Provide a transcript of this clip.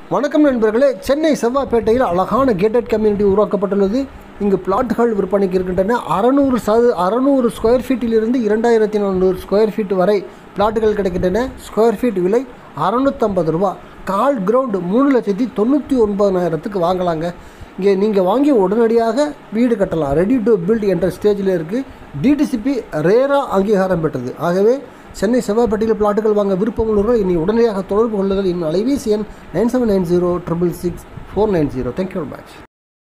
வணக்கம் நண்பர்களே சென்னை செவ்வாப்பேட்டையில் அழகான கேட்டட் கம்யூனிட்டி உருவாக்கப்பட்டுள்ளது இங்கு பிளாட்டுகள் விற்பனைக்கு இருக்கின்றன அறநூறு சது அறநூறு ஸ்கொயர் ஃபீட்டிலிருந்து இரண்டாயிரத்தி நானூறு ஸ்கொயர் ஃபீட் வரை பிளாட்டுகள் கிடைக்கின்றன ஸ்கொயர் ஃபீட் விலை அறநூற்றம்பது ரூபா கால் கிரவுண்டு மூணு லட்சத்தி தொண்ணூற்றி ஒன்பதாயிரத்துக்கு வாங்கலாங்க இங்கே நீங்கள் வாங்கி உடனடியாக வீடு கட்டலாம் ரெடி டு பில்ட் என்ற ஸ்டேஜில் இருக்குது டிடிசிபி ரேரா அங்கீகாரம் பெற்றது ஆகவே சென்னை செவ்வாய்ப்பட்டியில் பிளாட்டுகள் வாங்க விருப்பம் உள்ளவர்கள் இனி உடனடியாக தொடர்பு கொள்ளுங்கள் என் அலைபேசி எண் nine seven nine zero triple six four nine zero thank you very much